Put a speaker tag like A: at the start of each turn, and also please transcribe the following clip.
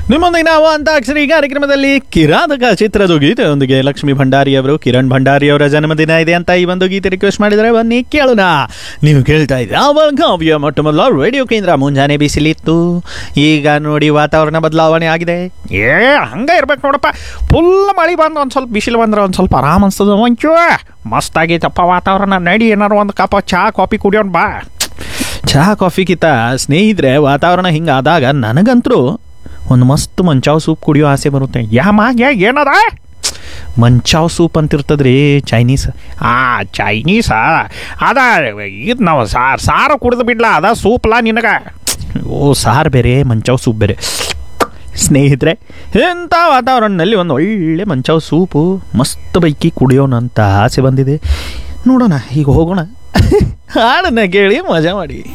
A: ನಿಮ್ಮೊಂದಿಗೆ ನಾವು ಅಂತಾಕ್ಷರಿ ಕಾರ್ಯಕ್ರಮದಲ್ಲಿ ಕಿರಾತಕ ಚಿತ್ರದ ಗೀತೆಯೊಂದಿಗೆ ಲಕ್ಷ್ಮೀ ಭಂಡಾರಿ ಅವರು ಕಿರಣ್ ಭಂಡಾರಿ ಅವರ ಜನ್ಮದಿನ ಇದೆ ಅಂತ ಈ ಒಂದು ಗೀತೆ ರಿಕ್ವೆಸ್ಟ್ ಮಾಡಿದರೆ ಬನ್ನಿ ಕೇಳೋಣ ನೀವು ಕೇಳ್ತಾ ಇದ್ದೀರಾ ಬೆಳಗಾವಿಯ ಮೊಟ್ಟ ಮೊದಲ ರೇಡಿಯೋ ಕೇಂದ್ರ ಮುಂಜಾನೆ ಬಿಸಿಲಿತ್ತು ಈಗ ನೋಡಿ ವಾತಾವರಣ ಬದಲಾವಣೆ ಆಗಿದೆ ಏ ಹಂಗೆ ಇರ್ಬೇಕು ನೋಡಪ್ಪ ಫುಲ್ ಮಳೆ ಬಂದು ಒಂದು ಸ್ವಲ್ಪ ಬಿಸಿಲು ಬಂದ್ರೆ ಒಂದು ಸ್ವಲ್ಪ ಆರಾಮ್ ಅನ್ಸ್ತದ ಒಂಚು ಮಸ್ತಾಗೈತಪ್ಪ ವಾತಾವರಣ ನಡಿ ಏನಾರು ಒಂದು ಕಪ್ ಚಹಾ ಕಾಫಿ ಕುಡಿಯೋಣ ಬಾ ಚಹಾ ಕಾಫಿಗಿಂತ ಸ್ನೇಹಿತರೆ ವಾತಾವರಣ ಹಿಂಗೆ ಆದಾಗ ನನಗಂತರೂ ಒಂದು ಮಸ್ತ್ ಮಂಚಾವ್ ಸೂಪ್ ಕುಡಿಯೋ ಆಸೆ ಬರುತ್ತೆ ಯಾಮ ಯಾ ಏನದ ಮಂಚಾವ್ ಸೂಪ್ ಅಂತಿರ್ತದ್ರಿ ಚೈನೀಸ್ ಆ ಚೈನೀಸಾ ಅದ ಇದು ನಾವು ಸಾರು ಸಾರು ಕುಡಿದು ಬಿಡ್ಲಾ ಅದ ಸೂಪ್ಲಾ ನಿನಗ ಓ ಸಾರು ಬೇರೆ ಮಂಚಾವ್ ಸೂಪ್ ಬೇರೆ ಸ್ನೇಹಿತರೆ ಎಂಥ ವಾತಾವರಣದಲ್ಲಿ ಒಂದು ಒಳ್ಳೆ ಮಂಚಾವ್ ಸೂಪು ಮಸ್ತ್ ಬೈಕಿ ಕುಡಿಯೋಣ ಅಂತ ಆಸೆ ಬಂದಿದೆ ನೋಡೋಣ ಈಗ ಹೋಗೋಣ ಹಾಡನ್ನ ಕೇಳಿ ಮಜಾ ಮಾಡಿ